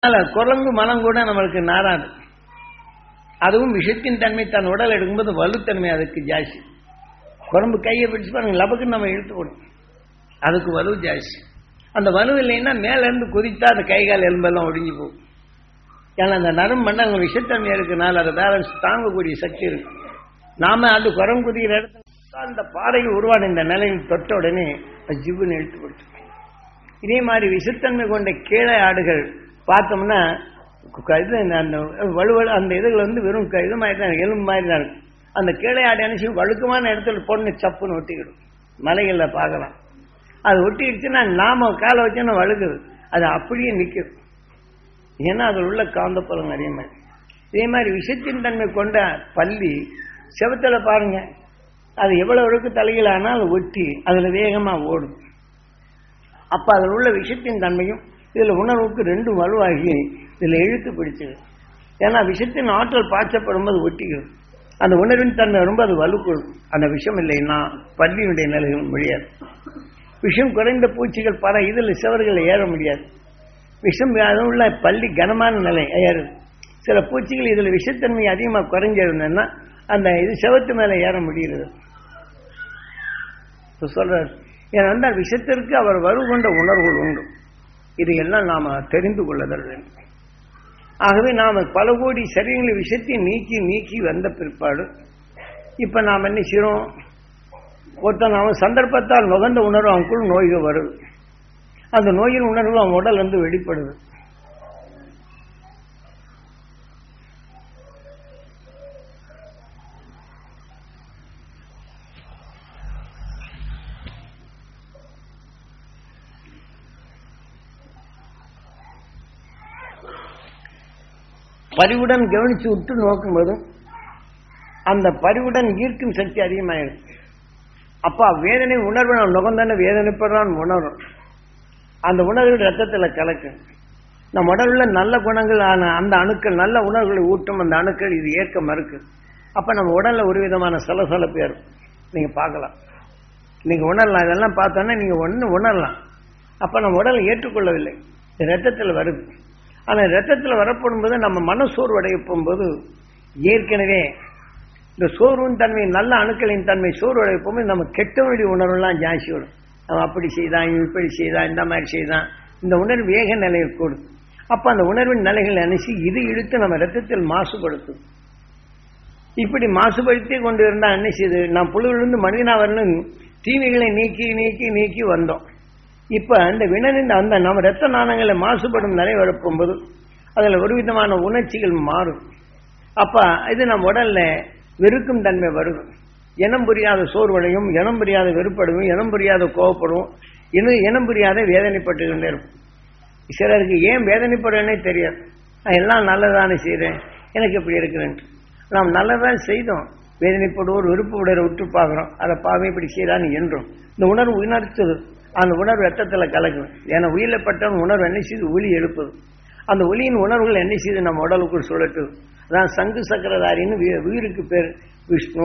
அதனால குரங்கு மனம் கூட நம்மளுக்கு நாராது அதுவும் விஷத்தின் தன்மை தன் உடல் எடுக்கும்போது வலுத்தன்மை அதுக்கு ஜாஸ்தி குரம்பு கையை பிடிச்சு பாருங்க லபக்குன்னு நம்ம இழுத்து போடும் அதுக்கு வலு ஜாஸ்தி அந்த வலு இல்லைன்னா மேல இருந்து குதித்தா அந்த கை கால் எலும்பெல்லாம் ஒடிஞ்சு போகும் ஏன்னா அந்த நரம் மண்டங்கள் விஷத்தன்மை இருக்கனால அதை பேலன்ஸ் தாங்கக்கூடிய சக்தி இருக்கு நாம அந்த குரம் குதிக்கிற இடத்துல அந்த பாறையில் உருவான இந்த நிலையில் தொட்ட உடனே அது ஜிவ்வுன்னு இழுத்து பிடிச்சு இதே மாதிரி விஷத்தன்மை கொண்ட கீழே ஆடுகள் பார்த்தோம்னா கு- இது அந்த வலுவலு அந்த இதுகள் வந்து வெறும் க- இது மாதிரி தான் எலும்பு மாதிரி தான் இருக்கும் அந்த கீழே ஆடு என்ன செய்யும் வழுக்கமான இடத்துல பொண்ணு சப்புன்னு ஒட்டிக்கிடும் மலைகளில் பார்க்கலாம் அது ஒட்டிக்கிடுச்சுன்னா நாம காலை வச்சோன்னா வழுக்குது அது அப்படியே நிற்கும் ஏன்னா அதில் உள்ள காந்தப்புலம் நிறைய மாதிரி இதே மாதிரி விஷத்தின் தன்மை கொண்ட பள்ளி செவத்துல பாருங்க அது எவ்வளவு இருக்கு தலையிலானால் அது ஒட்டி அதில் வேகமாக ஓடும் அப்ப அதில் உள்ள விஷத்தின் தன்மையும் இதில் உணர்வுக்கு ரெண்டும் வலுவாகி இதில் இழுத்து பிடிச்சது ஏன்னா விஷத்தின் ஆற்றல் பாய்ச்சப்படும் போது ஒட்டிக்கிறது அந்த உணர்வின் தன்மை ரொம்ப அது வலுக்குள் அந்த விஷம் இல்லைன்னா பள்ளியினுடைய நிலைகள் முடியாது விஷம் குறைந்த பூச்சிகள் பல இதில் சிவர்களில் ஏற முடியாது விஷம் அது உள்ள பள்ளி கனமான நிலை ஏறுது சில பூச்சிகள் இதில் விஷத்தன்மை அதிகமாக குறைஞ்சிருந்ததுன்னா அந்த இது செவத்து மேலே ஏற முடிகிறது இப்ப சொல்றார் ஏனென்றால் விஷத்திற்கு அவர் வரு கொண்ட உணர்வுகள் உண்டு இதையெல்லாம் நாம தெரிந்து கொள்ளுதல் வேண்டும் ஆகவே நாம பல கோடி சரீரங்களை விஷத்தை நீக்கி நீக்கி வந்த பிற்பாடு இப்ப நாம் என்ன செய்யறோம் ஒருத்தன் அவன் சந்தர்ப்பத்தால் நுகர்ந்த உணர்வு அவனுக்குள் நோய்கள் வருது அந்த நோயின் உணர்வு அவன் உடல் வந்து வெளிப்படுது பரிவுடன் கவனிச்சு விட்டு நோக்கும்போது அந்த பரிவுடன் ஈர்க்கும் சக்தி அதிகமாயிடும் அப்பா வேதனை உணர்வு நான் நுகர்ந்தான வேதனைப்படுறான் உணரும் அந்த உணர்வு ரத்தத்தில் கலக்கு நம் உடல்ல நல்ல குணங்கள் ஆன அந்த அணுக்கள் நல்ல உணர்வுகளை ஊட்டும் அந்த அணுக்கள் இது ஏற்க மறுக்கு அப்ப நம்ம உடல்ல ஒரு விதமான சலசலப்பு ஏற்படும் நீங்க பார்க்கலாம் நீங்க உணரலாம் இதெல்லாம் பார்த்தோன்னா நீங்க ஒன்று உணரலாம் அப்ப நம்ம உடலை ஏற்றுக்கொள்ளவில்லை இது ரத்தத்தில் வருது ஆனா ரத்தத்தில் வரப்படும் போது நம்ம மன சோர்வடைய போகும்போது ஏற்கனவே இந்த சோர்வின் தன்மை நல்ல அணுக்களின் தன்மை சோர்வடைய போகும்போது நம்ம கெட்ட வழி உணர்வுலாம் ஜாஸ்தி வரும் அவன் அப்படி செய்தான் இவன் இப்படி செய்தான் இந்த மாதிரி செய்தான் இந்த உணர்வு வேக நிலையில் கூடும் அப்ப அந்த உணர்வின் நிலைகள் நினைச்சு இது இழுத்து நம்ம ரத்தத்தில் மாசுபடுத்தும் இப்படி மாசுபடுத்தி கொண்டு இருந்தா என்ன செய்யுது நான் புழுவிலிருந்து மனிதனா வரணும் தீமைகளை நீக்கி நீக்கி நீக்கி வந்தோம் இப்ப அந்த வினனின் அந்த நம்ம ரத்த நாணங்களை மாசுபடும் நிலை வரப்போகும்போது அதுல ஒரு விதமான உணர்ச்சிகள் மாறும் அப்ப இது நம்ம உடல்ல வெறுக்கும் தன்மை வரும் இனம் புரியாத சோர்வடையும் இனம் புரியாத வெறுப்படையும் இனம் புரியாத கோவப்படும் இன்னும் இனம் புரியாத வேதனைப்பட்டு கொண்டே இருக்கும் சிலருக்கு ஏன் வேதனைப்படுறேனே தெரியாது நான் எல்லாம் நல்லதானே செய்கிறேன் எனக்கு இப்படி இருக்கிறேன் நாம் நல்லதான் செய்தோம் வேதனைப்படுவோர் விருப்ப உடலை விட்டு பார்க்குறோம் அதை பாவை இப்படி செய்யறான்னு என்றும் இந்த உணர்வு உணர்த்துது அந்த உணர்வு ரத்தத்தில் கலக்கும் ஏன்னா உயிரிழப்பட்டவன் உணர்வு என்ன செய்து ஒலி எழுப்புது அந்த ஒலியின் உணர்வுகள் என்ன செய்து நம்ம உடலுக்குள் சுழட்டுது அதான் சங்கு சக்கரதாரின்னு உயி- உயிருக்கு பேர் விஷ்ணு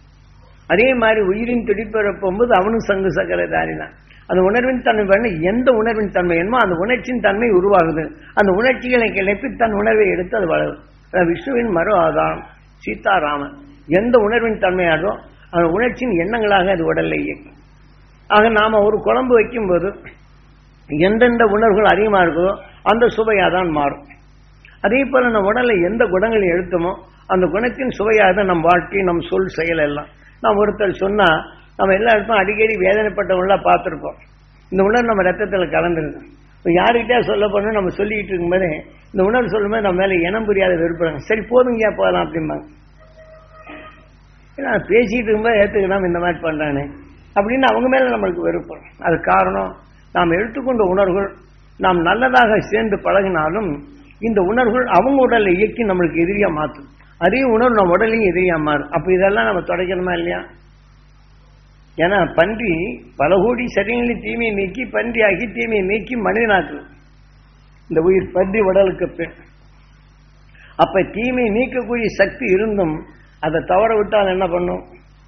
அதே மாதிரி உயிரின் துடிப்பு போகும்போது அவனும் சங்கு சக்கரதாரி தான் அந்த உணர்வின் தன்மை பண்ண எந்த உணர்வின் தன்மை என்னமோ அந்த உணர்ச்சியின் தன்மை உருவாகுது அந்த உணர்ச்சிகளை கிளப்பி தன் உணர்வை எடுத்து அது வளரும் அதான் விஷ்ணுவின் மறு ஆதாரம் சீதாராமன் எந்த உணர்வின் தன்மையாகோ அந்த உணர்ச்சியின் எண்ணங்களாக அது உடல்ல இயக்கும் ஆக நாம ஒரு குழம்பு வைக்கும்போது எந்தெந்த உணர்வுகள் அதிகமாக இருக்குதோ அந்த சுவையாக தான் மாறும் அதே போல நம்ம உடல்ல எந்த குணங்களை எழுத்துமோ அந்த குணத்தின் சுவையாக தான் நம் வாழ்க்கை நம் சொல் செயல் எல்லாம் நாம் ஒருத்தர் சொன்னா நம்ம எல்லா இடத்தும் அடிக்கடி வேதனைப்பட்டவங்களா பார்த்துருப்போம் இந்த உணர்வு நம்ம ரத்தத்தில் கலந்துருக்கு இப்போ யாருக்கிட்டே சொல்ல போனோம் நம்ம சொல்லிக்கிட்டு இருக்கும்போது இந்த உணர்வு சொல்லும்போது நம்ம மேலே இனம் புரியாத வெறுப்புறாங்க சரி போதுங்க போகலாம் அப்படிம்பாங்க ஏன்னா பேசிட்டு இருக்கும்போது ஏற்றுக்கலாம் இந்த மாதிரி பண்றானே அப்படின்னு அவங்க மேல நம்மளுக்கு வெறுப்பு அது காரணம் நாம் எடுத்துக்கொண்ட உணர்வுகள் நாம் நல்லதாக சேர்ந்து பழகினாலும் இந்த உணர்வுகள் அவங்க உடலை இயக்கி நம்மளுக்கு எதிரியா மாற்றும் அதே உணர்வு நம்ம உடலையும் எதிரியா மாறும் அப்ப இதெல்லாம் நம்ம தொடக்கணுமா இல்லையா ஏன்னா பன்றி பல கோடி சரியங்களின் தீமையை நீக்கி பன்றி ஆகி தீமையை நீக்கி மனிதனாக்குது இந்த உயிர் பன்றி உடலுக்கு பின் அப்ப தீமை நீக்கக்கூடிய சக்தி இருந்தும் அதை தவற விட்டால் என்ன பண்ணும்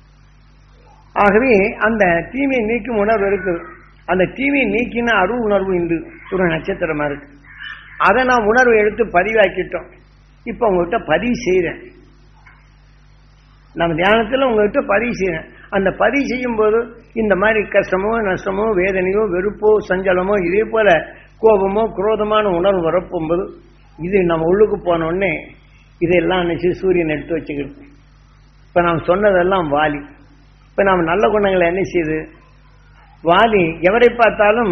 ஆகவே அந்த தீமையை நீக்கும் உணர்வு இருக்குது அந்த தீமையை நீக்கின அருள் உணர்வு இன்று ஒரு நட்சத்திரமா இருக்கு அதை நான் உணர்வை எடுத்து பதிவாக்கிட்டோம் இப்போ உங்ககிட்ட பதிவு செய்கிறேன் நம்ம தியானத்தில் உங்ககிட்ட பதிவு செய்கிறேன் அந்த பதிவு செய்யும் போது இந்த மாதிரி கஷ்டமோ நஷ்டமோ வேதனையோ வெறுப்போ சஞ்சலமோ இதே போல கோபமோ குரோதமான உணர்வு வரப்போகும்போது இது நம்ம உள்ளுக்கு போன உடனே இதெல்லாம் நினைச்சு சூரியன் எடுத்து வச்சுக்கிட்டு இப்போ நாம் சொன்னதெல்லாம் வாலி இப்போ நாம் நல்ல குணங்களை என்ன செய்யுது வாலி எவரை பார்த்தாலும்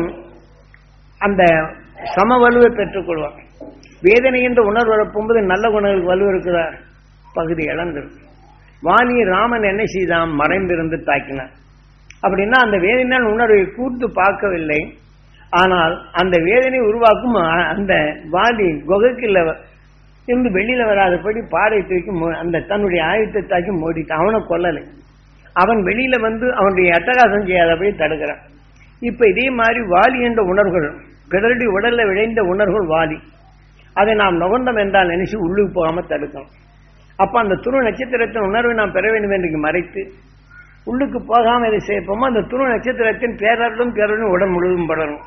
அந்த சம வலுவை பெற்றுக்கொள்வார் வேதனை என்ற உணர்வு வரப்போகும்போது நல்ல குணங்களுக்கு வலு இருக்குதா பகுதி இழந்துடும் வாலி ராமன் என்ன செய்தான் மறைந்திருந்து தாக்கினார் அப்படின்னா அந்த வேதனையான உணர்வை கூர்த்து பார்க்கவில்லை ஆனால் அந்த வேதனை உருவாக்கும் அ- அந்த வாலி குகைக்குள்ள இருந்து வெளியில வராதபடி பாடை தூக்கி மோ- அந்த தன்னுடைய ஆயுதத்தை தாக்கி மோடிட்டான் அவனை கொல்லலை அவன் வெளியில வந்து அவனுடைய அட்டகாசம் செய்யாதபடி தடுக்கிறான் இப்ப இதே மாதிரி வாலி என்ற உணர்வுகள் பிறருடைய உடல்ல விளைந்த உணர்வுகள் வாலி அதை நாம் நுகர்ந்தோம் என்றால் நினைச்சு உள்ளுக்கு போகாம தடுக்கணும் அப்ப அந்த துரு நட்சத்திரத்தின் உணர்வை நாம் பெற வேண்டும் என்று மறைத்து உள்ளுக்கு போகாம இதை செய்யப்போமோ அந்த துரு நட்சத்திரத்தின் பேரருளும் பேரருளும் உடல் முழுவதும் படணும்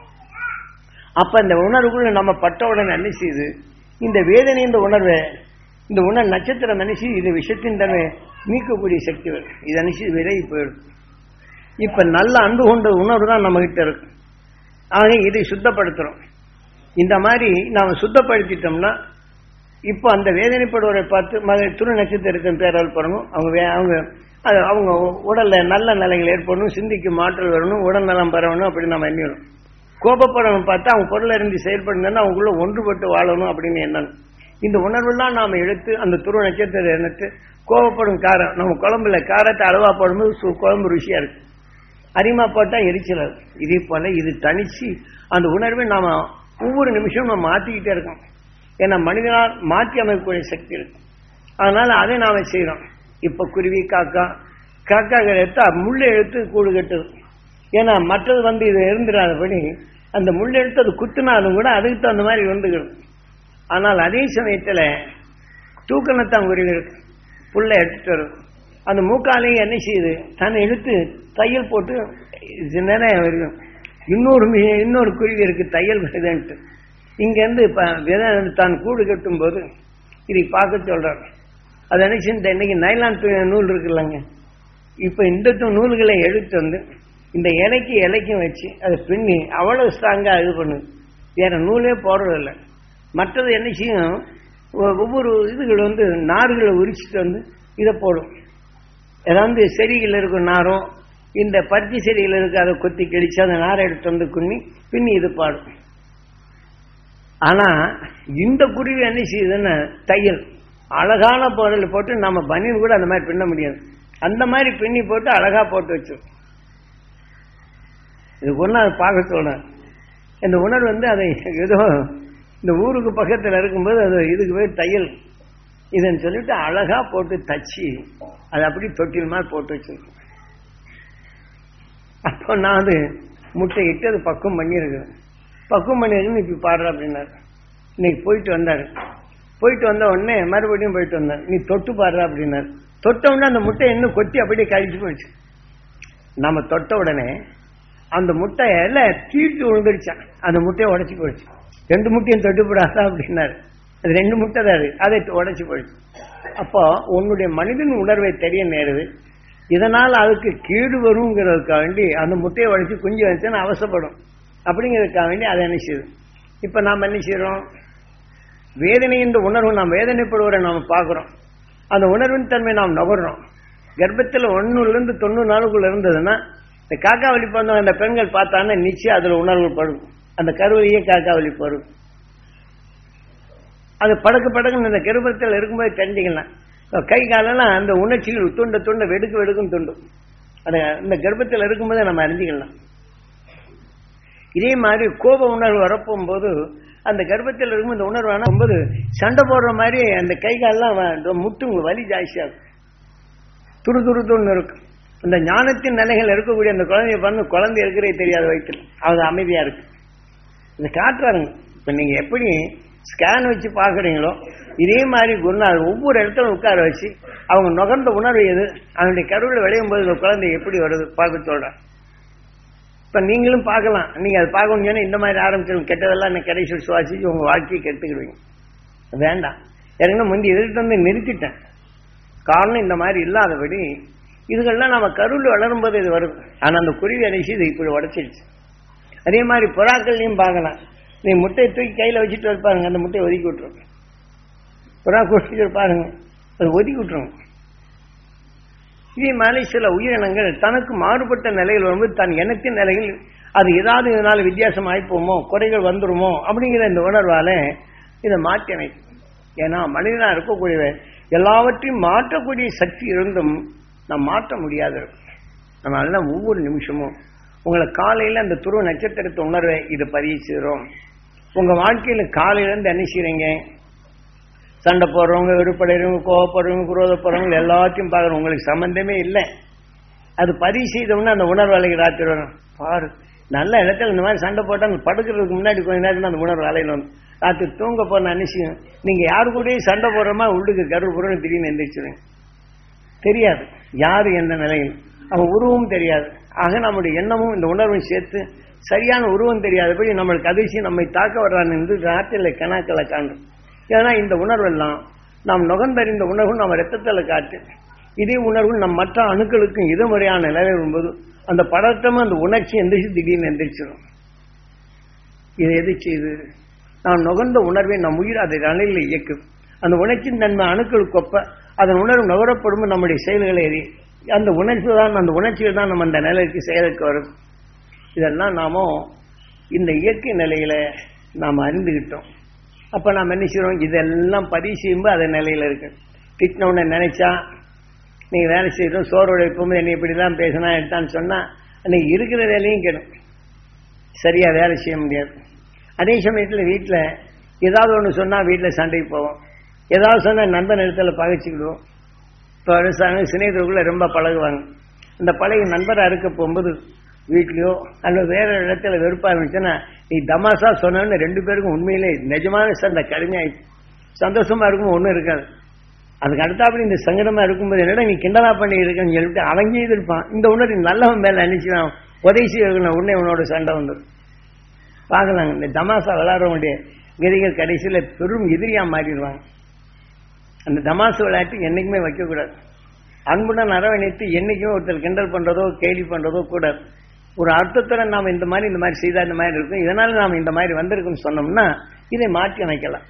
அப்ப இந்த உணர்வுக்குள்ள நம்ம பட்டவுடன் என்ன செய்யுது இந்த வேதனை இந்த உணர்வை இந்த உணர் நட்சத்திரம் நினைச்சு இது விஷத்தின் தன்மை நீக்கக்கூடிய சக்தி வரும் இது நினைச்சு விலகி போயிடும் இப்ப நல்ல அன்பு கொண்ட உணர்வு தான் நம்ம கிட்ட இருக்கு ஆக இதை சுத்தப்படுத்துறோம் இந்த மாதிரி நாம சுத்தப்படுத்திட்டோம்னா இப்போ அந்த வேதனைப்படுவரை பார்த்து மத துரு நட்சத்திரத்தின் பேரால் பண்ணணும் அவங்க வே- அவங்க அது அவங்க உடல்ல நல்ல நிலைகள் ஏற்படணும் சிந்திக்கு மாற்றல் வரணும் உடல் நலம் பெறணும் அப்படி நம்ம எண்ணிடணும் கோபப்படணும் பார்த்தா அவங்க பொருளை இருந்து செயல்படுனா அவங்களுக்குள்ள ஒன்றுபட்டு வாழணும் அப்படின்னு எண்ணணும் இந்த உணர்வெல்லாம் நாம எடுத்து அந்த துருவ நட்சத்திரத்தை எண்ணிட்டு கோபப்படும் காரம் நம்ம குழம்புல காரத்தை அளவா போடும்போது சு- குழம்பு ருசியா இருக்கு அதிகமா போட்டா எரிச்சல் ஆகும். இதே போல இது தனிச்சு அந்த உணர்வை நாம ஒவ்வொரு நிமிஷமும் நம்ம மாத்திக்கிட்டே இருக்கோம் ஏன்னா மனிதனால் மாற்றி அமைக்கக்கூடிய சக்தி இருக்கு அதனால அதை நாம செய்யறோம் இப்ப குருவி காக்கா காக்காக்கள் எடுத்தா முள்ளை எடுத்து கூடு கட்டுது ஏன்னா மற்றது வந்து இது இருந்துடாதபடி அந்த முள்ளை எடுத்து அது குத்துனாலும் கூட அதுக்கு தகுந்த மாதிரி வந்துக்கிடும் ஆனால் அதே சமயத்துல தூக்கணத்தான் குருவி இருக்கு புல்லை எடுத்துட்டு வரும் அந்த மூக்காலையும் என்ன செய்யுது தன்னை இழுத்து தையல் போட்டு இது நிறைய இருக்கும் இன்னொரு மி- இன்னொரு குருவி இருக்கு தையல் இதுன்ட்டு இங்கேருந்து இப்போ விதை தான் கூடு கட்டும் போது இதை பார்க்க சொல்றார் அது நினைச்சு இந்த இன்னைக்கு நைலான் து- நூல் இருக்குல்லங்க இப்போ இந்த து- நூல்களை எடுத்து வந்து இந்த இலைக்கு இலைக்கும் வச்சு அதை பின்னி அவ்வளவு ஸ்ட்ராங்காக இது பண்ணுது வேற நூலே போடுறதில்ல மற்றது என்ன செய்யும் ஒ- ஒவ்வொரு இதுகள் வந்து நார்களை உரிச்சிட்டு வந்து இதை போடும் ஏதாவது செடிகள் இருக்கும் நாரும் இந்த பருத்தி செடிகள் இருக்கு அதை கொத்தி கிழிச்சு அந்த நாரை எடுத்து வந்து குன்னி பின்னி இது பாடும் ஆனா இந்த குருவி என்ன செய்யுதுன்னா தையல் அழகான பொருள் போட்டு நம்ம பனியன் கூட அந்த மாதிரி பின்ன முடியாது அந்த மாதிரி பின்னி போட்டு அழகா போட்டு வச்சு இது ஒன்றா அதை பார்க்க சொல்றேன் இந்த உணர்வு வந்து அதை ஏதோ இந்த ஊருக்கு பக்கத்தில் இருக்கும்போது அது இதுக்கு போய் தையல் இதுன்னு சொல்லிட்டு அழகா போட்டு தச்சு அது அப்படி தொட்டில் மாதிரி போட்டு வச்சிருக்கேன் அப்போ நான் அது முட்டை இட்டு அது பக்குவம் பண்ணியிருக்கிறேன் பக்குவம் பண்ணியிருக்குன்னு இப்படி பாடுற அப்படின்னாரு இன்னைக்கு போயிட்டு வந்தாரு போயிட்டு வந்த உடனே மறுபடியும் போயிட்டு வந்தார் நீ தொட்டு பாடுற அப்படின்னாரு தொட்ட உடனே அந்த முட்டை இன்னும் கொத்தி அப்படியே கழிச்சு போயிடுச்சு நம்ம தொட்ட உடனே அந்த முட்டை எல்லாம் தீர்த்து விழுந்துருச்சான் அந்த முட்டையை உடைச்சு போயிடுச்சு ரெண்டு முட்டையும் தொட்டு போடாதா அப்படின்னாரு அது ரெண்டு முட்டை தான் அது அதை உடைச்சு போயிடுச்சு அப்போ உன்னுடைய மனிதன் உணர்வை தெரிய நேருது இதனால் அதுக்கு கீடு வருங்கிறதுக்காக வேண்டி அந்த முட்டையை உடைச்சு குஞ்சு வச்சுன்னு அவசப்படும் அப்படிங்கிறதுக்காக வேண்டி அதை என்ன செய்யுது இப்போ நாம் என்ன செய்கிறோம் வேதனை என்ற உணர்வு நாம் வேதனைப்படுவதை நாம் பார்க்குறோம் அந்த உணர்வின் தன்மை நாம் நுகர்றோம் கர்ப்பத்தில் ஒன்றுலேருந்து தொண்ணூறு நாளுக்குள்ள இருந்ததுன்னா இந்த காக்கா வலி பிறந்தவங்க அந்த பெண்கள் பார்த்தாங்கன்னா நிச்சயம் அதில் உணர்வு படும் அந்த கருவிலேயே காக்கா வலி படும் அது படக்கு படக்குன்னு இந்த கர்ப்பத்தில் இருக்கும்போது தெரிஞ்சுக்கலாம் இப்ப கை காலெல்லாம் அந்த உணர்ச்சிகள் துண்ட துண்ட வெடுக்கு வெடுக்கும் துண்டும் அது இந்த கர்ப்பத்தில் இருக்கும்போதே நம்ம அறிஞ்சிக்கலாம் இதே மாதிரி கோப உணர்வு வரப்போகும்போது அந்த கர்ப்பத்தில் இருக்கும் இந்த உணர்வு போது சண்டை போடுற மாதிரி அந்த கை காலெல்லாம் வ- முட்டுங்க வலி ஜாஸ்தியாகும் துரு துரு துருன்னு இருக்கும் இந்த ஞானத்தின் நிலைகள் இருக்கக்கூடிய அந்த குழந்தைய பண்ணு குழந்தை இருக்கிறதே தெரியாத வயிற்றுல அவங்க அமைதியா இருக்கு இதை காட்டுறாருங்க இப்ப நீங்க எப்படி ஸ்கேன் வச்சு பாக்குறீங்களோ இதே மாதிரி குருநாதர் ஒவ்வொரு இடத்துல உட்கார வச்சு அவங்க நுகர்ந்த உணர்வு எது அவனுடைய கருவில் விளையும் போது இந்த குழந்தை எப்படி வருது பார்க்க சொல்றேன் இப்ப நீங்களும் பார்க்கலாம் நீங்க அதை பார்க்கணும் சொன்னா இந்த மாதிரி ஆரம்பிச்சிடும் கெட்டதெல்லாம் என்ன கடைசி சுவாசிச்சு உங்க வாழ்க்கையை கெடுத்துக்கிடுவீங்க வேண்டாம் ஏற்கனவே முந்தி எதிர்த்து வந்து நிறுத்திட்டேன் காரணம் இந்த மாதிரி இல்லாதபடி இதுகள்லாம் நம்ம கருள் வளரும்போது இது வரும் ஆனா அந்த குருவி அடைச்சி இது இப்படி உடச்சிடுச்சு அதே மாதிரி புறாக்கள்லையும் பார்க்கலாம் நீ முட்டையை தூக்கி கையில வச்சுட்டு இருப்பாருங்க அந்த முட்டையை ஒதுக்கி விட்டுரும் புறா குடிச்சிட்டு பாருங்க அது ஒதுக்கி விட்டுரும் இதே மாதிரி சில உயிரினங்கள் தனக்கு மாறுபட்ட நிலையில் வரும்போது தன் எனக்கு நிலையில் அது ஏதாவது இதனால வித்தியாசம் ஆயிப்போமோ குறைகள் வந்துருமோ அப்படிங்கிற இந்த உணர்வால இதை மாற்றி அமைக்கும் ஏன்னா மனிதனா இருக்கக்கூடிய எல்லாவற்றையும் மாற்றக்கூடிய சக்தி இருந்தும் நாம் மாற்ற முடியாது நம்ம அதெல்லாம் ஒவ்வொரு நிமிஷமும் உங்களை காலையில அந்த துருவ நட்சத்திரத்தை உணர்வை இது பதிவு செய்கிறோம் உங்க வாழ்க்கையில காலையில இருந்து என்ன செய்றீங்க சண்டை போடுறவங்க வெறுப்படைறவங்க கோவப்படுறவங்க குரோதப்படுறவங்க எல்லாத்தையும் பார்க்குறோம் உங்களுக்கு சம்பந்தமே இல்லை அது பதிவு செய்தோம்னா அந்த உணர்வு அலைக்கு ராத்திரி வரும் பாரு நல்ல இடத்துல இந்த மாதிரி சண்டை போட்டால் படுக்கிறதுக்கு முன்னாடி கொஞ்ச நேரத்தில் அந்த உணர்வு அலையில் வந்து ராத்திரி தூங்க போன அனுஷயம் நீங்க யாரு கூடயும் சண்டை போடுறமா உள்ளுக்கு கரு புறம் திடீர்னு எந்திரிச்சிருங்க தெரியாது யாரு எந்த நிலையில் அவன் உருவமும் தெரியாது ஆக நம்முடைய எண்ணமும் இந்த உணர்வும் சேர்த்து சரியான உருவம் தெரியாதபடி நம்மளுக்கு அதிர்ச்சி நம்மை தாக்க வர்றான் என்று ராத்திரில கணாக்களை காணும் ஏன்னா இந்த உணர்வெல்லாம் நாம் நுகர்ந்தறிந்த உணர்வு நம்ம ரத்தத்தில் காட்டு இதே உணர்வு நம் மற்ற அணுக்களுக்கும் இது முறையான நிலை வரும்போது அந்த பதட்டமும் அந்த உணர்ச்சி எந்திரிச்சு திடீர்னு எந்திரிச்சிடும் இது எது செய்து நாம் நுகர்ந்த உணர்வை நம் உயிர் அதை நிலையில் இயக்கும் அந்த உணர்ச்சியின் தன்மை அணுக்களுக்கு ஒப்ப அதன் உணர்வு நுகரப்படும் நம்முடைய செயல்களை எரி அந்த உணர்ச்சி தான் அந்த உணர்ச்சியில் தான் நம்ம அந்த நிலைக்கு செயலுக்கு வரும் இதெல்லாம் நாம இந்த இயற்கை நிலையில நாம் அறிந்துகிட்டோம் அப்ப நாம் என்ன செய்யறோம் இதெல்லாம் பதிவு செய்யும்போது அதே நிலையில இருக்கு திட்டின உடனே நினைச்சா நீங்க வேலை செய்யறோம் சோறு உழைப்போம் என்னை இப்படிலாம் பேசினா எடுத்தான்னு சொன்னா அன்னைக்கு இருக்கிற வேலையும் கெடும் சரியா வேலை செய்ய முடியாது அதே சமயத்தில் வீட்டில் ஏதாவது ஒன்று சொன்னால் வீட்டில் சண்டைக்கு போவோம் ஏதாவது சொன்னால் நண்பன் இடத்துல பகைச்சிக்கிடுவோம் இப்போ அரசாங்கம் சிநேகிதருக்குள்ள ரொம்ப பழகுவாங்க அந்த பழகி நண்பராக இருக்க போகும்போது வீட்லையோ அல்லது வேற இடத்துல வெறுப்பாக இருந்துச்சுன்னா நீ தமாசா சொன்னோன்னு ரெண்டு பேருக்கும் உண்மையிலே நிஜமான சண்டை கடுமையாயிடுச்சு சந்தோஷமா இருக்கும் ஒன்றும் இருக்காது அதுக்கு அடுத்தாப்படி இந்த சங்கடமா இருக்கும்போது என்னடா நீ கிண்டலா பண்ணி இருக்கன்னு சொல்லிட்டு அவன் இருப்பான் இந்த உணர்வு நல்லவன் மேல நினைச்சுதான் உதவி செய்யணும் உடனே உன்னோட சண்டை வந்துடும் பார்க்கலாங்க இந்த தமாசா விளையாடுறவங்களுடைய கதிகள் கடைசியில் பெரும் எதிரியா மாறிடுவாங்க அந்த தமாசு விளையாட்டு என்னைக்குமே வைக்கக்கூடாது அன்புடன் அரவணைத்து என்னைக்குமே ஒருத்தர் கிண்டல் பண்றதோ கேலி பண்றதோ கூடாது ஒரு அர்த்தத்துடன் நாம் இந்த மாதிரி இந்த மாதிரி செய்தா இந்த மாதிரி இருக்கும் இதனால நாம் இந்த மாதிரி வந்திருக்குன்னு சொன்னோம்னா இதை மாற்றி அமைக்கலாம்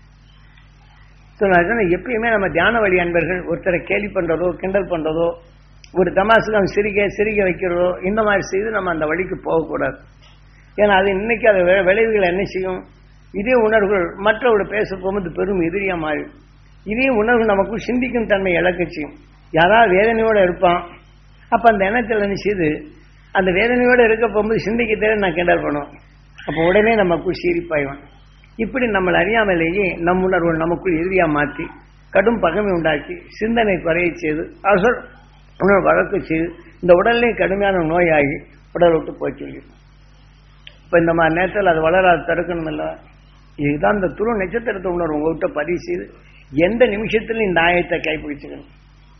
எப்பயுமே நம்ம தியான வழி அன்பர்கள் ஒருத்தரை கேலி பண்றதோ கிண்டல் பண்றதோ ஒரு தமாசுக்கு அவன் சிரிக்க சிரிக்க வைக்கிறதோ இந்த மாதிரி செய்து நம்ம அந்த வழிக்கு போகக்கூடாது ஏன்னா அது இன்னைக்கு அது விளைவுகள் என்ன செய்யும் இதே உணர்வுகள் மற்றவர்கள் பேச போகும்போது பெரும் எதிரியா மாறும் இதே உணர்வு நமக்குள் சிந்திக்கும் தன்மை இழக்க செய்யும் யாராவது வேதனையோட இருப்பான் அப்ப அந்த எண்ணத்தில் என்ன செய்து அந்த வேதனையோட இருக்க போகும்போது சிந்திக்க தேவை நான் கிண்டல் பண்ணுவோம் அப்போ உடனே நமக்குள் சீரிப்பாய்வான் இப்படி நம்மளை அறியாமலேயே நம் உணர்வு நமக்குள் எதிரியா மாற்றி கடும் பகமை உண்டாக்கி சிந்தனை குறைய செய்து அசல் உணர்வு வழக்கு செய்து இந்த உடல்லே கடுமையான நோயாகி உடல் விட்டு போய் சொல்லி இப்போ இந்த மாதிரி நேரத்தில் அது வளராது தடுக்கணும் இல்லை இதுதான் இந்த துரு நட்சத்திரத்தை உணர்வு உங்ககிட்ட பதிவு செய்து எந்த நிமிஷத்திலும் இந்த ஆயத்தை கைப்பிடிச்சுக்கணும்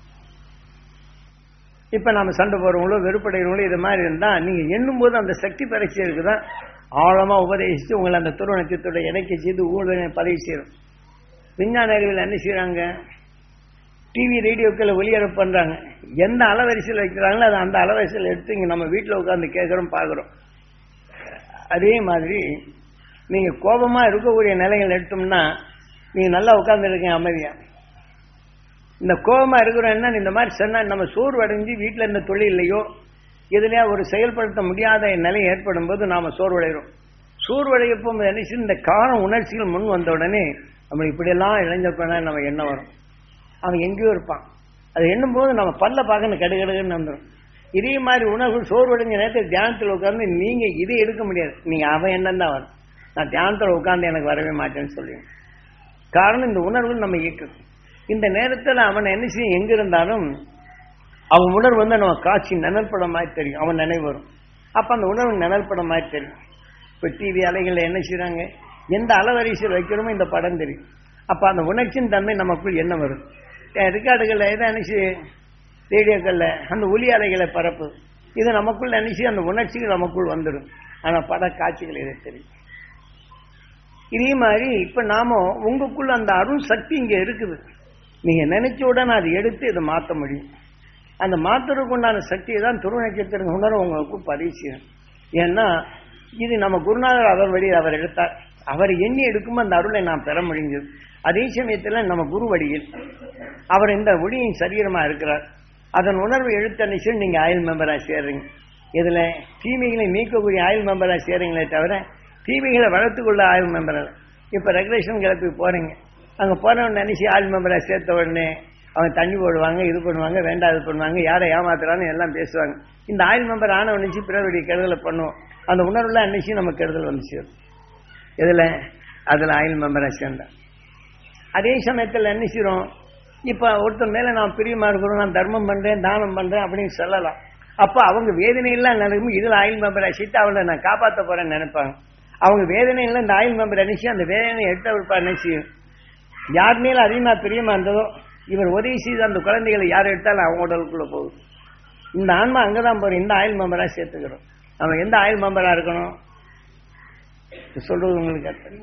இப்ப நாம சண்டை போறவங்களோ வெறுப்படைகிறவங்களோ இது மாதிரி இருந்தா நீங்க எண்ணும் போது அந்த சக்தி பரீட்சைக்கு தான் ஆழமா உபதேசித்து உங்களை அந்த துரு நட்சத்திரத்தை இணைக்க செய்து ஊழலை பதிவு செய்யணும் விஞ்ஞான அறிவியல் என்ன செய்யறாங்க டிவி ரேடியோக்களை ஒளிபரப்பு பண்றாங்க எந்த அலவரிசையில் வைக்கிறாங்களோ அதை அந்த அலவரிசையில் எடுத்து இங்க நம்ம வீட்டில் உட்காந்து கேட்குறோம் பார்க்குறோம் அதே மாதிரி நீங்க கோபமா இருக்கக்கூடிய நிலைகள் எடுத்தோம்னா நீங்க நல்லா உட்காந்துருக்கீங்க அமைதியா இந்த கோபமா இருக்கிறோம்னா இந்த மாதிரி சொன்னா நம்ம சோர்வடைஞ்சு வீட்டில் இருந்த தொழிலையோ இதுலயா ஒரு செயல்படுத்த முடியாத நிலை ஏற்படும் போது நாம சோர்வடைகிறோம் சோர்வடைய போகும்போது என்ன செய்யும், இந்த காரம் உணர்ச்சிகள் முன் வந்த உடனே நம்ம இப்படியெல்லாம் இளைஞர் நம்ம என்ன வரும் அவன் எங்கேயோ இருப்பான் அது எண்ணும் போது நம்ம பல்ல பார்க்கணும் கடுகடுன்னு வந்துடும் இதே மாதிரி உணர்வு சோர்வடைஞ்ச நேரத்தில் தியானத்தில் உட்கார்ந்து நீங்க இதை எடுக்க முடியாது நீங்க அவன் எண்ணம் தான் வரும் நான் தியானத்தில் உட்கார்ந்து எனக்கு வரவே மாட்டேன்னு சொல்லுவேன் காரணம் இந்த உணர்வு நம்ம இயக்குது இந்த நேரத்தில் அவன் என்ன செய்யும் எங்க இருந்தாலும் அவன் உணர்வு வந்து நம்ம காட்சி நிழற்பட மாதிரி தெரியும் அவன் நினைவு வரும் அப்ப அந்த உணர்வு நிழற்பட மாதிரி தெரியும் இப்போ டிவி அலைகளில் என்ன செய்றாங்க எந்த அலவரிசையில் வைக்கிறோமோ இந்த படம் தெரியும் அப்ப அந்த உணர்ச்சியின் தன்மை நமக்குள் என்ன வரும் ரெக்கார்டுகளில் எதை என்ன செய்யும் ரேடியோக்களில் அந்த ஒலி அலைகளை பரப்பு இது நமக்குள் நினைச்சு அந்த உணர்ச்சிகள் நமக்குள் வந்துடும் ஆனா பட காட்சிகள் இதை தெரியும் இதே மாதிரி இப்ப நாம உங்களுக்குள்ள அந்த அருள் சக்தி இங்க இருக்குது நீங்க நினைச்ச உடனே அதை எடுத்து இதை மாற்ற முடியும் அந்த மாத்துறதுக்கு உண்டான சக்தியை தான் துருவ நட்சத்திரம் உணர்வு உங்களுக்கு பதிவு செய்யணும் ஏன்னா இது நம்ம குருநாதர் அவர் வழியில் அவர் எடுத்தார் அவர் எண்ணி எடுக்கும் அந்த அருளை நாம் பெற முடிஞ்சது அதே சமயத்தில் நம்ம குரு வழியில் அவர் இந்த ஒளியின் சரீரமா இருக்கிறார் அதன் உணர்வு எழுத்த நிச்சயம் நீங்க ஆயுள் மெம்பரா சேர்றீங்க இதுல தீமைகளை நீக்கக்கூடிய ஆயுள் மெம்பரா சேர்றீங்களே தவிர தீமைகளை வளர்த்துக்கொள்ள ஆயுள் மெம்பர் இப்ப ரெகுலேஷன் கிளப்பி போறீங்க அங்க போனவன் நினைச்சு ஆயுள் மெம்பரா சேர்த்த உடனே அவங்க தண்ணி போடுவாங்க இது பண்ணுவாங்க வேண்டாம் இது பண்ணுவாங்க யாரை ஏமாத்துறான்னு எல்லாம் பேசுவாங்க இந்த ஆயுள் மெம்பர் ஆனவன் நினைச்சு பிறருடைய கெடுதலை பண்ணுவோம் அந்த உணர்வுல நினைச்சு நம்ம கெடுதல் வந்து சேரும் இதுல அதுல ஆயுள் மெம்பரா சேர்ந்தேன் அதே சமயத்தில் என்ன செய்றோம் இப்ப ஒருத்தர் மேல நான் பிரியமா இருக்கிறோம் நான் தர்மம் பண்றேன் தானம் பண்றேன் அப்படின்னு சொல்லலாம் அப்ப அவங்க வேதனை எல்லாம் நடக்கும் இதுல ஆயுள் மெம்பர் அடிச்சுட்டு அவளை நான் காப்பாத்த போறேன்னு நினைப்பாங்க அவங்க வேதனை எல்லாம் இந்த ஆயுள் மெம்பர் அடிச்சு அந்த வேதனை எடுத்த விற்பா நினைச்சு யார் மேல அதிகமா பிரியமா இருந்ததோ இவர் உதவி செய்து அந்த குழந்தைகளை யார் எடுத்தாலும் அவங்க உடலுக்குள்ள போகுது இந்த ஆன்மா அங்கதான் போறோம் இந்த ஆயுள் மெம்பரா சேர்த்துக்கிறோம் நம்ம எந்த ஆயுள் மெம்பரா இருக்கணும் சொல்றது உங்களுக்கு அர்த்தம்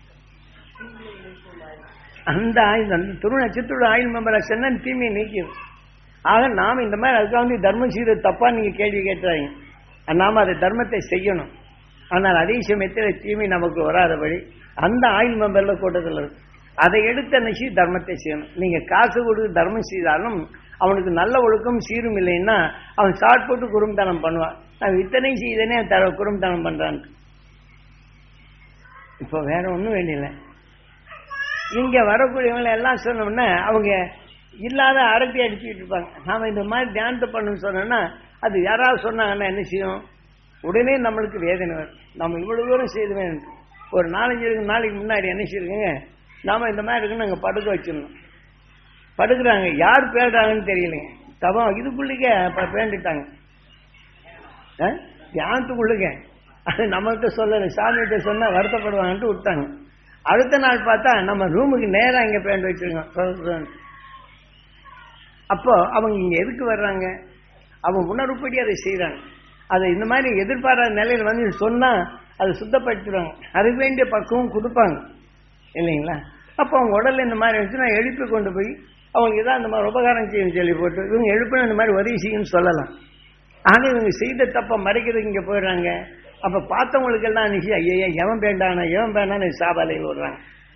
அந்த ஆயுள் அந்த துரு நட்சத்திரோட ஆயுள் மெம்பரா சென்ன தீமையை நீக்கிடும் ஆக நாம் இந்த மாதிரி அதுக்காக வந்து தர்மம் செய்யறது தப்பா நீங்க கேள்வி கேட்டுறாங்க நாம அதை தர்மத்தை செய்யணும் ஆனால் அதே சமயத்தில் தீமை நமக்கு வராதபடி அந்த ஆயுள் மெம்பர்ல கூட்டத்தில் இருக்கு அதை எடுத்த நினைச்சு தர்மத்தை செய்யணும் நீங்க காசு கொடுத்து தர்மம் செய்தாலும் அவனுக்கு நல்ல ஒழுக்கம் சீரும் இல்லைன்னா அவன் ஷார்ட் போட்டு குறும்புத்தனம் பண்ணுவான் நான் இத்தனை செய்தனே தர குறும்புத்தனம் பண்றான் இப்போ வேற ஒன்றும் வேண்டியில்லை இங்க வரக்கூடியவங்களை எல்லாம் சொன்னோம்னா அவங்க இல்லாத அரட்டி அடிச்சுட்டு இருப்பாங்க நாம இந்த மாதிரி தியானத்தை பண்ணணும்னு சொன்னோம்னா அது யாராவது சொன்னாங்கன்னா என்ன செய்யும் உடனே நம்மளுக்கு வேதனை வரும் நம்ம இவ்வளவு தூரம் செய்துவேன் ஒரு நாலஞ்சு நாளைக்கு முன்னாடி என்ன செய்யுங்க நாம இந்த மாதிரி இருக்குன்னு நாங்கள் படுக்க வச்சிடணும் படுக்கிறாங்க யார் பேடுறாங்கன்னு தெரியலைங்க தவம் இதுக்குள்ளிக்க பேண்டுட்டாங்க தியானத்துக்குள்ளுக்க அது நம்மகிட்ட சொல்லலை சாமிகிட்ட சொன்னா வருத்தப்படுவாங்கன்ட்டு விட்டாங்க அடுத்த நாள் பார்த்தா நம்ம ரூமுக்கு நேரா இங்க பேண்ட் வச்சிருக்கோம் அப்போ அவங்க இங்க எதுக்கு வர்றாங்க அவங்க உணர்வுப்படி அதை செய்யறாங்க அதை இந்த மாதிரி எதிர்பாராத நிலையில் வந்து சொன்னா அதை சுத்தப்படுத்திடுவாங்க அதுக்கு வேண்டிய பக்குவம் கொடுப்பாங்க இல்லைங்களா அப்போ அவங்க உடல்ல இந்த மாதிரி வச்சு நான் எழுப்பி கொண்டு போய் அவங்களுக்கு தான் இந்த மாதிரி உபகாரம் செய்யணும் சொல்லி போட்டு இவங்க எழுப்பின இந்த மாதிரி உதவி செய்யுன்னு சொல்லலாம் ஆனா இவங்க செய்த தப்ப மறைக்கிறதுக்கு இங்க போயிடுறாங்க அப்ப பார்த்தவங்களுக்கு எல்லாம் நிச்சயம் ஐயா எவன் வேண்டானா எவன் வேண்டான்னு சாபாலையில் விடுறாங்க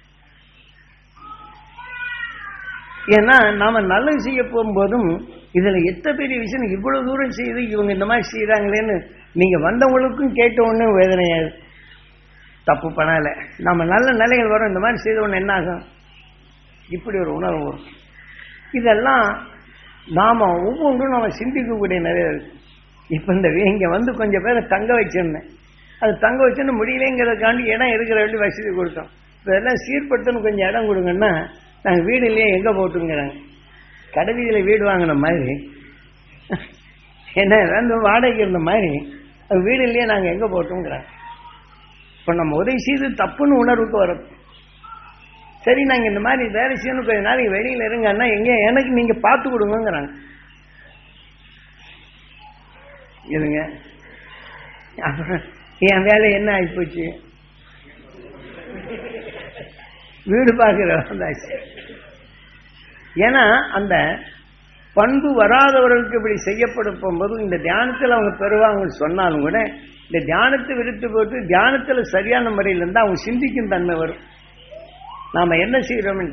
ஏன்னா நாம நல்லது செய்ய போகும்போதும் இதுல எத்த பெரிய விஷயம் இவ்வளவு தூரம் செய்து இவங்க இந்த மாதிரி செய்யறாங்களேன்னு நீங்க வந்தவங்களுக்கும் கேட்ட உடனே வேதனையாது தப்பு பண்ணல நம்ம நல்ல நிலைகள் வரும் இந்த மாதிரி செய்த உடனே என்ன ஆகும் இப்படி ஒரு உணர்வு வரும் இதெல்லாம் நாம ஒவ்வொன்றும் நம்ம சிந்திக்கக்கூடிய நிறைய இருக்கு இப்ப இந்த இங்க வந்து கொஞ்சம் பேரை தங்க வச்சிருந்தேன் அது தங்க வச்சுன்னு முடியலைங்கிறதுக்காண்டி இடம் இருக்கிற வேண்டி வசதி கொடுத்தோம் இப்போ இதெல்லாம் சீர்படுத்தணும் கொஞ்சம் இடம் கொடுங்கன்னா நாங்கள் வீடு இல்லையே எங்கே போட்டுங்கிறாங்க கடைவீதியில் வீடு வாங்கின மாதிரி என்ன வந்து வாடகைக்கு இருந்த மாதிரி அது வீடு இல்லையே நாங்கள் எங்கே போட்டோங்கிறாங்க இப்போ நம்ம உதவி செய்து தப்புன்னு உணர்வுக்கு வரும் சரி நாங்கள் இந்த மாதிரி வேலை செய்யணும் கொஞ்ச நாளைக்கு வெளியில் இருங்கன்னா எங்கே எனக்கு நீங்கள் பார்த்து கொடுங்கங்கிறாங்க இதுங்க அப்புறம் என் வேலை என்ன ஆகிப்போச்சு வீடு பார்க்கிற வந்தாச்சு ஏன்னா அந்த பண்பு வராதவர்களுக்கு இப்படி செய்யப்படும் போகும்போது இந்த தியானத்தில் அவங்க பெறுவாங்கன்னு சொன்னாலும் கூட இந்த தியானத்தை விருத்து போட்டு தியானத்தில் சரியான முறையில் இருந்தால் அவங்க சிந்திக்கும் தன்மை வரும் நாம என்ன செய்யறோம்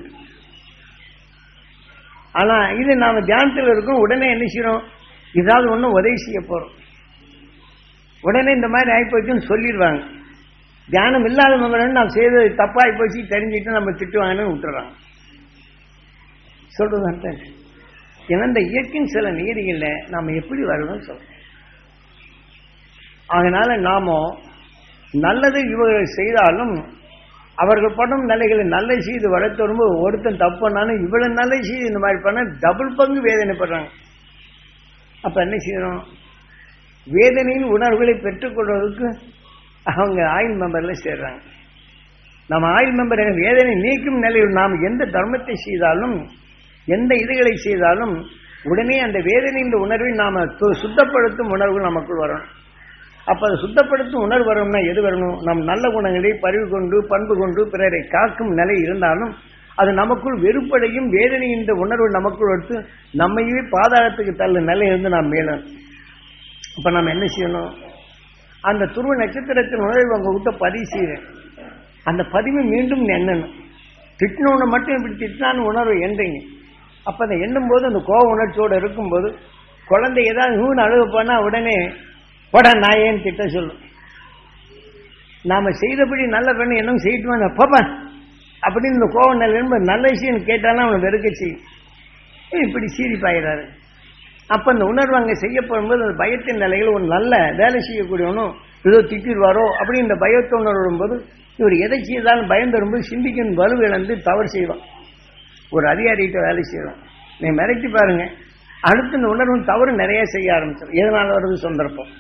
ஆனா இது நாம தியானத்தில் இருக்கோம் உடனே என்ன செய்யறோம் ஏதாவது ஒன்றும் உதவி செய்ய போறோம் உடனே இந்த மாதிரி ஆகிப்போச்சுன்னு சொல்லிடுவாங்க தியானம் இல்லாத மகன் நாம் செய்தது தப்பாகி போச்சு தெரிஞ்சுட்டு நம்ம திட்டுவாங்கன்னு விட்டுறாங்க சொல்றது அர்த்தம் ஏன்னா இந்த இயற்கையின் சில நீதிகளில் நாம் எப்படி வரணும்னு சொல்றோம் அதனால நாம நல்லது இவர்கள் செய்தாலும் அவர்கள் படும் நிலைகளை நல்ல செய்து வளர்த்து வரும்போது ஒருத்தன் தப்பு பண்ணாலும் இவ்வளவு நல்ல செய்து இந்த மாதிரி பண்ண டபுள் பங்கு வேதனைப்படுறாங்க அப்ப என்ன செய்யணும் வேதனையின் உணர்வுகளை பெற்றுக்கொள்வதற்கு அவங்க ஆயுள் மெம்பர்ல சேர்றாங்க நம்ம ஆயுள் மெம்பர் வேதனை நீக்கும் நிலையில் நாம் எந்த தர்மத்தை செய்தாலும் எந்த இதுகளை செய்தாலும் உடனே அந்த வேதனையின் உணர்வை நாம து- சுத்தப்படுத்தும் உணர்வு நமக்குள் வரணும் அப்ப அது சுத்தப்படுத்தும் உணர்வு வரணும்னா எது வரணும் நம் நல்ல குணங்களை பறிவு கொண்டு பண்பு கொண்டு பிறரை காக்கும் நிலை இருந்தாலும் அது நமக்குள் வெறுப்படையும் வேதனை இந்த உணர்வு நமக்குள் எடுத்து நம்மையே பாதாளத்துக்கு தள்ள நிலையிலிருந்து நாம் மேலும் அப்ப நம்ம என்ன செய்யணும் அந்த துருவ நட்சத்திரத்தின் உணர்வு உங்க கிட்ட பதிவு செய்யறேன் அந்த பதிவை மீண்டும் எண்ணணும் திட்டினவனை மட்டும் இப்படி திட்டினான்னு உணர்வு எண்றீங்க அப்ப அதை எண்ணும் போது அந்த கோப உணர்ச்சியோட இருக்கும்போது குழந்தை ஏதாவது நூறு அழுக போனா உடனே போட நான் ஏன் திட்ட சொல்லும் நாம செய்தபடி நல்ல பெண்ணு என்ன செய்யட்டுமா பாப்பா அப்படின்னு இந்த கோவம் நல்ல என்பது நல்ல விஷயம் கேட்டாலும் அவனை வெறுக்க செய்யும் ஏன் இப்படி சீரிப்பாயிடாரு அப்ப அந்த உணர்வு அங்க செய்யப்படும்போது அந்த பயத்தின் நிலையில் ஒரு நல்ல வேலை செய்யக்கூடியவனும் ஏதோ திட்டிடுவாரோ அப்படி இந்த பயத்தை உணர்வு வரும்போது இவர் எதை செய்தாலும் பயம் தரும்போது சிந்திக்கும் வலு இழந்து தவறு செய்வான் ஒரு அதிகாரிகிட்ட வேலை செய்வான் நீ மிரட்டி பாருங்க அடுத்து இந்த உணர்வு தவறு நிறைய செய்ய ஆரம்பிச்சிடும் எதனால வருது சந்தர்ப்பம்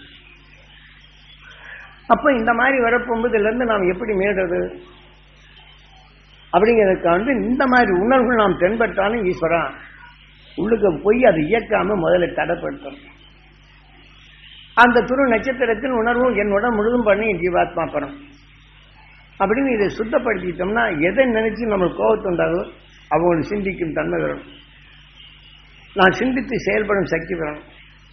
அப்ப இந்த மாதிரி வரப்போகும்போது இதுல இருந்து நாம் எப்படி மீடுறது அப்படிங்கிறதுக்கு வந்து இந்த மாதிரி உணர்வுகள் நாம் தென்பட்டாலும் ஈஸ்வரா உள்ளுக்கு போய் அதை இயக்காம முதல்ல தடைப்படுத்தணும் அந்த துரு நட்சத்திரத்தின் உணர்வும் என் உடல் முழுதும் பண்ணி என் ஜீவாத்மா பரம் அப்படின்னு இதை சுத்தப்படுத்திட்டோம்னா எதை நினைச்சு நம்மளுக்கு கோபத்தை உண்டாதோ அவங்களை சிந்திக்கும் தன்மை வரும் நான் சிந்தித்து செயல்படும் சக்தி வரணும்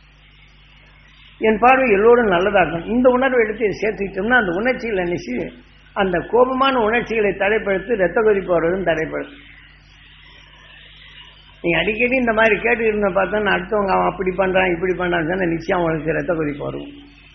என் பார்வை எல்லோரும் நல்லதாகும் இந்த உணர்வை எடுத்து சேர்த்துக்கிட்டோம்னா அந்த உணர்ச்சிகளை நினைச்சு அந்த கோபமான உணர்ச்சிகளை தடைப்படுத்தி ரத்த கொதிப்பு வருவதும் தடைப்படுத்தும் நீங்க அடிக்கடி இந்த மாதிரி கேட்டு இருந்த பார்த்தா அடுத்தவங்க அவன் அப்படி பண்றான் இப்படி பண்றான்னு சொன்னா நிச்சயம் அவங்களுக்கு ரத்த கொதிப்பு வரும்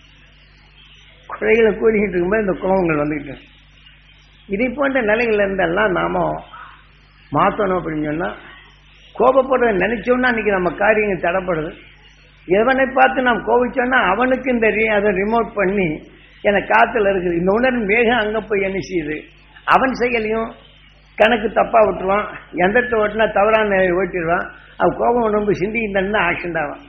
குறைகளை கூறிக்கிட்டு இருக்கும்போது இந்த கோபங்கள் வந்துக்கிட்டு இருக்கு. இதை போன்ற நிலைகள்ல இருந்தெல்லாம் நாம மாற்றணும் அப்படின்னு சொன்னா கோபப்படுறத நினைச்சோம்னா அன்னைக்கு நம்ம காரியங்கள் தடைப்படுது எவனை பார்த்து நாம் கோபிச்சோம்னா அவனுக்கு இந்த re- அதை ரிமோட் பண்ணி எனக்கு காத்துல இருக்குது இந்த உணர்வு வேகம் அங்க போய் என்ன செய்யுது அவன் செயலையும் கணக்கு தப்பா விட்டுருவான் எந்திரத்தை ஓட்டினா தவறான ஓட்டிடுவான் அவன் கோபம் உடம்பு சிந்திக்கிட்டு ஆக்சிடென்ட் ஆவான்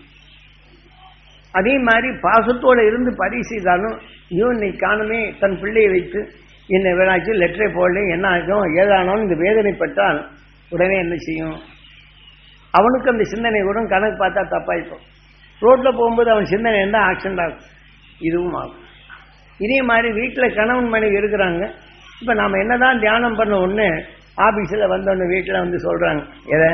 அதே மாதிரி பாசத்தோட இருந்து பதிவு செய்தாலும் ஐயோ இன்னைக்கு காணுமே தன் பிள்ளையை வைத்து என்ன வேணாச்சு லெட்டரை போடல என்ன ஆகும் ஏதானாலும் இந்த வேதனைப்பட்டால் உடனே என்ன செய்யும் அவனுக்கு அந்த சிந்தனை கூட கணக்கு பார்த்தா தப்பாயிப்போம் ரோட்ல போகும்போது அவன் சிந்தனை இருந்தால் ஆக்சிடென்ட் ஆகும் இதுவும் ஆகும் இதே மாதிரி வீட்டில் கணவன் மனைவி இருக்கிறாங்க இப்போ நாம என்னதான் தியானம் பண்ண உடனே ஆபீஸில் வந்தோடனே வீட்டில் வந்து சொல்றாங்க எதை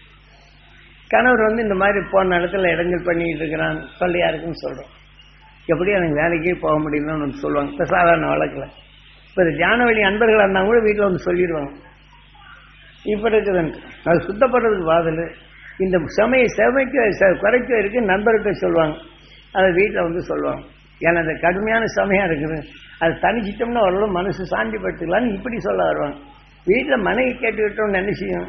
கணவர் வந்து இந்த மாதிரி போன இடத்துல இடைஞ்சல் பண்ணிட்டு இருக்கிறான் தொல்லையா இருக்குன்னு சொல்றோம் எப்படி எனக்கு வேலைக்கே போக முடியலன்னு வந்து சொல்லுவாங்க இப்போ சாதாரண வழக்கில் இப்போ இந்த தியான வழி அன்பர்களாக இருந்தால் கூட வீட்டில் வந்து சொல்லிடுவாங்க இப்போ இருக்குதுன்ட்டு அது சுத்தப்படுறதுக்கு வாதல் இந்த சமய செமைக்க ச- குறைக்க இருக்கு நண்பர்கிட்ட சொல்லுவாங்க அதை வீட்டில் வந்து சொல்லுவாங்க ஏன்னா அந்த கடுமையான சமயம் இருக்குது அது தனிச்சிட்டோம்னா ஓரளவு மனசு சாந்தி படுத்துக்கலான்னு இப்படி சொல்ல வருவாங்க வீட்டில் மனைவி கேட்டுக்கிட்டோம்னு என்ன செய்யும்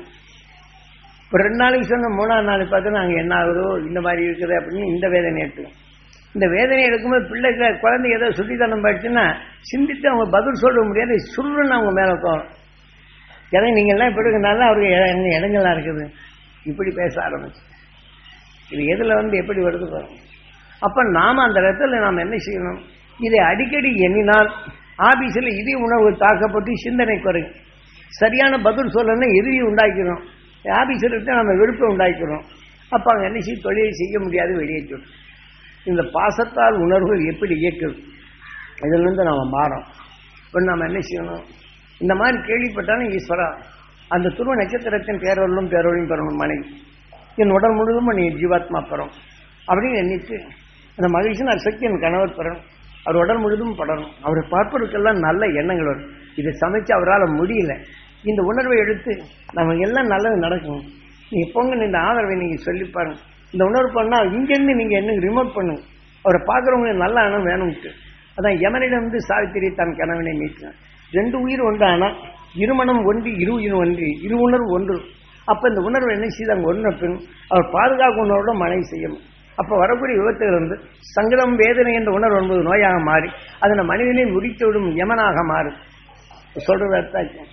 இப்போ ரெண்டு நாளைக்கு சொன்ன மூணாவது நாளைக்கு பார்த்தா நாங்கள் என்ன ஆகுதோ இந்த மாதிரி இருக்குது அப்படின்னு இந்த வேதனை எடுத்துக்கும் இந்த வேதனை எடுக்கும்போது பிள்ளைக்கு குழந்தை ஏதோ சுட்டித்தனம் போயிடுச்சுன்னா சிந்தித்து அவங்க பதில் சொல்ல முடியாது சுருன்னு அவங்க மேலே போகும் ஏன்னா நீங்கள்லாம் இப்படி இருக்கனால அவருக்கு இட- இடங்கள்லாம் இருக்குது இப்படி பேச ஆரம்பிச்சு இது எதில் வந்து எப்படி வருது பாருங்க அப்போ நாம் அந்த இடத்துல நாம் என்ன செய்யணும் இதை அடிக்கடி எண்ணினால் ஆபீஸில் இதே உணவு தாக்கப்பட்டு சிந்தனை குறையும் சரியான பதில் சொல்லணும்னா எதிரி உண்டாக்கிறோம் ஆபீஸர்கிட்ட நம்ம விருப்பம் உண்டாக்கிறோம் அப்போ அங்கே என்ன செய்ய தொழிலை செய்ய முடியாது வெளியேற்றும் இந்த பாசத்தால் உணர்வுகள் எப்படி இயக்குது இதிலிருந்து நாம் மாறோம் இப்போ நாம் என்ன செய்யணும் இந்த மாதிரி கேள்விப்பட்டாலும் ஈஸ்வரா அந்த துருவ நட்சத்திரத்தின் பேரொருளும் பேரொழியும் பெறணும் மனைவி என் உடல் முழுவதும் நீ ஜீவாத்மா பெறும் அப்படின்னு எண்ணிட்டு அந்த மகிழ்ச்சியின் சக்தி என் கணவர் பெறணும் அவர் உடல் முழுதும் படணும் அவரை பார்ப்பதற்கெல்லாம் நல்ல எண்ணங்கள் வரும் இதை சமைச்சு அவரால் முடியல இந்த உணர்வை எடுத்து நமக்கு எல்லாம் நல்லது நடக்கும் நீங்க போங்க இந்த ஆதரவை நீங்க சொல்லி பாருங்க இந்த உணர்வு பண்ணா இங்கிருந்து நீங்க என்ன ரிமோட் பண்ணுங்க அவரை பார்க்குறவங்களுக்கு நல்ல எண்ணம் வேணும்ட்டு அதான் யமனிடம் வந்து சாவித்திரி தன் கணவனை மீட்கிறான் ரெண்டு உயிர் ஒன்றானா இருமணம் ஒன்று இரு உயிர் ஒன்று இரு உணர்வு ஒன்று அப்ப இந்த உணர்வு என்ன செய்து அங்கே ஒன்று பின் அவர் பாதுகாப்பு உணர்வோட மனைவி செய்யணும் அப்ப வரக்கூடிய விபத்துகள் வந்து சங்கடம் வேதனை என்ற உணர்வு என்பது நோயாக மாறி அதனை மனிதனை முடித்து விடும் யமனாக மாறு சொல்றது அர்த்தம்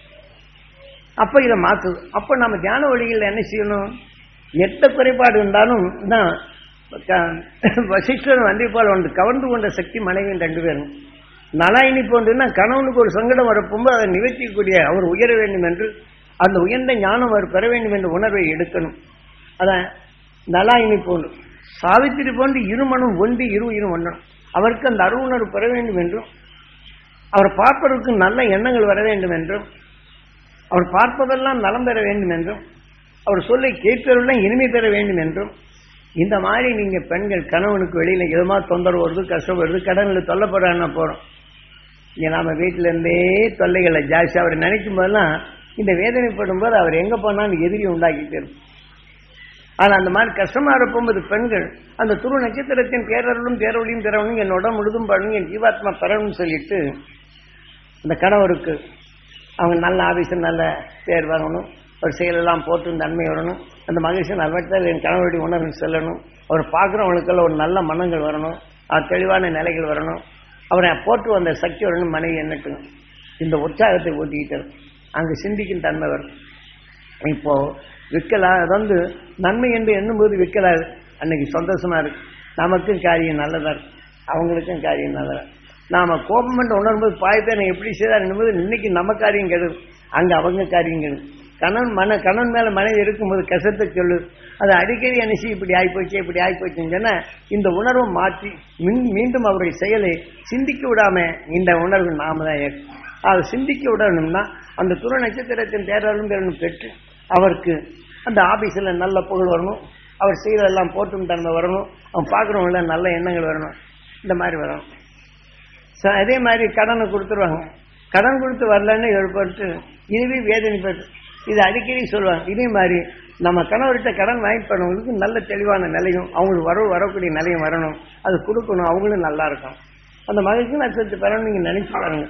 அப்ப இதை மாத்துது அப்ப நம்ம தியான வழிகளில் என்ன செய்யணும் எத்த குறைபாடு இருந்தாலும் தான் க- வசிஷ்டர் வந்திப்பால் ஒன்று கவர்ந்து கொண்ட சக்தி மனைவியின் ரெண்டு பேரும் நலாயினி போன்றுன்னா கணவனுக்கு ஒரு சங்கடம் வரப்போகும்போது அதை நிவர்த்திக்கக்கூடிய அவர் உயர வேண்டும் என்று அந்த உயர்ந்த ஞானம் அவர் பெற வேண்டும் என்ற உணர்வை எடுக்கணும் அதான் நலாயினி போன்று சாவித்திரி போன்று இருமனும் ஒன்று இரு இரு ஒன்றன் அவருக்கு அந்த அருவுணர்வு பெற வேண்டும் என்றும் அவர் பார்ப்பதற்கு நல்ல எண்ணங்கள் வர வேண்டும் என்றும் அவர் பார்ப்பதெல்லாம் நலம் பெற வேண்டும் என்றும் அவர் சொல்லை கேட்பவரெல்லாம் இனிமை பெற வேண்டும் என்றும் இந்த மாதிரி நீங்க பெண்கள் கணவனுக்கு வெளியில எதுமா தொந்தரவு வருது கஷ்டம் வருது கடனில் தொல்லப்படுறான்னா போறோம் இங்க நாம வீட்டில இருந்தே தொல்லைகளை ஜாஸ்தி அவர் நினைக்கும் போதெல்லாம் இந்த வேதனைப்படும் போது அவர் எங்க போனாலும் எதிரி உண்டாக்கிட்டு இருக்கும் ஆனா அந்த மாதிரி கஷ்டமா இருக்கும்போது பெண்கள் அந்த துரு நட்சத்திரத்தின் பேரருளும் பேரொழியும் பெறணும் என் உடம்பு முழுதும் படணும் என் ஜீவாத்மா பெறணும்னு சொல்லிட்டு அந்த கணவருக்கு அவங்க நல்ல ஆபீஸில் நல்ல பேர் வரணும் ஒரு செயலெல்லாம் போட்டு நன்மை வரணும் அந்த மகிழ்ச்சி நல்வட்டத்தில் என் கணவருடைய உணர்வு செல்லணும் அவர் பார்க்குறவங்களுக்கெல்லாம் ஒரு நல்ல மனங்கள் வரணும் அவர் தெளிவான நிலைகள் வரணும் அவரை போட்டு வந்த சக்தி வரணும் மனைவி என்னட்டும் இந்த உற்சாகத்தை ஊட்டிக்கிட்டு இருக்கும். அங்கு சிந்திக்கும் தன்மை வரும் இப்போ விற்கலா அது வந்து நன்மை என்று எண்ணும்போது விற்கலாது அன்னைக்கு சந்தோஷமா இருக்கு நமக்கும் காரியம் நல்லதா இருக்கு அவங்களுக்கும் காரியம் நல்லதா இருக்கு. நாம கோபம் என்று உணரும்போது பாய்ப்பேனை எப்படி செய்தார் என்பது இன்னைக்கு நம்ம காரியம் கெடுது அங்க அவங்க காரியம் கெடுது கணவன் மன கணவன் மேல மனைவி இருக்கும்போது கசத்தை சொல்லு அது அடிக்கடி அனுசி இப்படி ஆயிப்போச்சு இப்படி ஆயிப்போச்சுன்னு சொன்னா இந்த உணர்வை மாற்றி மீ- மீண்டும் அவருடைய செயலை சிந்திக்க விடாம இந்த உணர்வு நாம தான் ஏற்கணும். அதை சிந்திக்க விடணும்னா அந்த துணை நட்சத்திரத்தின் தேர்தலும் பெறணும் பெற்று அவருக்கு அந்த ஆபீஸில் நல்ல புகழ் வரணும் அவர் செய்கிறதெல்லாம் போட்டும் தன்மை வரணும் அவன் பார்க்குறவங்கள நல்ல எண்ணங்கள் வரணும் இந்த மாதிரி வரணும் ஸோ அதே மாதிரி கடனை கொடுத்துருவாங்க கடன் கொடுத்து வரலன்னு ஏற்பட்டு இதுவே வேதனைப்பட்டு இது அடிக்கடி சொல்லுவாங்க இதே மாதிரி நம்ம கணவர்கிட்ட கடன் வாங்கி பண்ணவங்களுக்கு நல்ல தெளிவான நிலையும் அவங்களுக்கு வர வரக்கூடிய நிலையும் வரணும் அது கொடுக்கணும் அவங்களும் நல்லா இருக்கும் அந்த மகிழ்ச்சி நஷ்டத்தை பெறணும் நீங்கள் நினைச்சு பாருங்க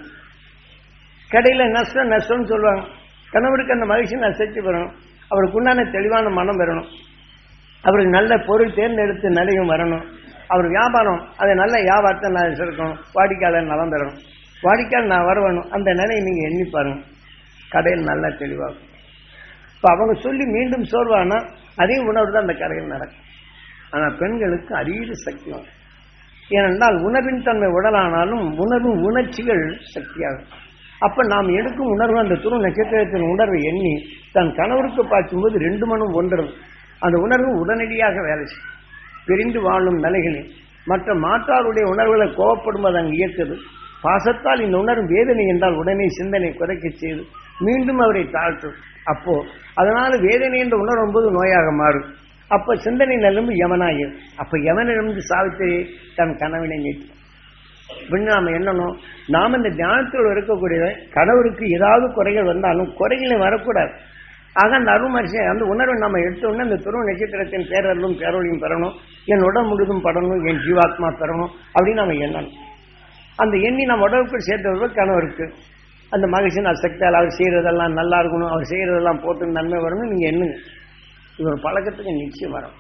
கடையில் நஷ்டம் நஷ்டம்னு சொல்லுவாங்க கணவருக்கு அந்த மகிழ்ச்சி நஷ்டத்தை பெறணும் அவருக்கு உண்டான தெளிவான மனம் பெறணும் அவருக்கு நல்ல பொருள் தேர்ந்தெடுத்து நிலையும் வரணும் அவர் வியாபாரம் அதை நல்ல வியாபாரத்தை நான் இருக்கணும் வாடிக்கையாளர் நலம் பெறணும் வாடிக்கையாளர் நான் வரவேணும் அந்த நிலையை நீங்கள் எண்ணி பாருங்க கடையில் நல்லா தெளிவாகும் இப்போ அவங்க சொல்லி மீண்டும் சொல்வானா அதே உணர்வு தான் அந்த கடையில் நடக்கும் ஆனால் பெண்களுக்கு அரிய சக்தி வரும். ஏனென்றால் உணர்வின் தன்மை உடலானாலும் உணர்வு உணர்ச்சிகள் சக்தியாகும் அப்ப நாம் எடுக்கும் உணர்வு அந்த துரு நட்சத்திரத்தின் உணர்வை எண்ணி தன் கணவருக்கு பார்க்கும்போது ரெண்டு மனம் ஒன்றும் அந்த உணர்வு உடனடியாக வேலை செய்யும் பிரிந்து வாழும் நிலைகளில் மற்ற மாற்றாருடைய உணர்வுகளை கோவப்படும்போது அங்கு இயக்குது பாசத்தால் இந்த உணர்வு வேதனை என்றால் உடனே சிந்தனை குறைக்க செய்து மீண்டும் அவரை தாழ்த்தும் அப்போ அதனால வேதனை என்ற உணர்வு போது நோயாக மாறும் அப்ப சிந்தனை நிலம்பு யமனாயும் அப்ப யமனிடமிருந்து சாவித்திரி தன் கனவினை நீட்டும் அப்படின்னு நாம எண்ணணும் நாம இந்த தியானத்தில் இருக்கக்கூடிய கணவருக்கு ஏதாவது குறைகள் வந்தாலும் குறைகளை வரக்கூடாது ஆக அந்த அருமரிசி அந்த உணர்வை நம்ம எடுத்த உடனே இந்த துருவ நட்சத்திரத்தின் பேரலும் பேரொழியும் பெறணும் என் உடல் முழுதும் படணும் என் ஜீவாத்மா பெறணும் அப்படின்னு நம்ம எண்ணணும் அந்த எண்ணி நம்ம உடலுக்குள் சேர்த்தவர்கள் கணவருக்கு அந்த மகிழ்ச்சியின் அசக்தியால் அவர் செய்யறதெல்லாம் நல்லா இருக்கணும் அவர் செய்யறதெல்லாம் போட்டு நன்மை வரணும் நீங்க எண்ணுங்க இது ஒரு பழக்கத்துக்கு நிச்சயம் வரும்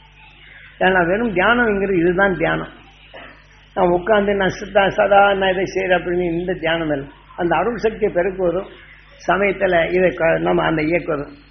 ஏன்னா வெறும் தியானம்ங்கிறது இதுதான் தியானம் நான் உட்காந்து நான் சித்தா சதா நான் இதை செய்கிறேன் அப்படின்னு இந்த தியானம் இல்லை அந்த அருள் சக்தியை பெருக்குவதும் சமயத்தில் இதை க- நம்ம அந்த இயக்குவதும்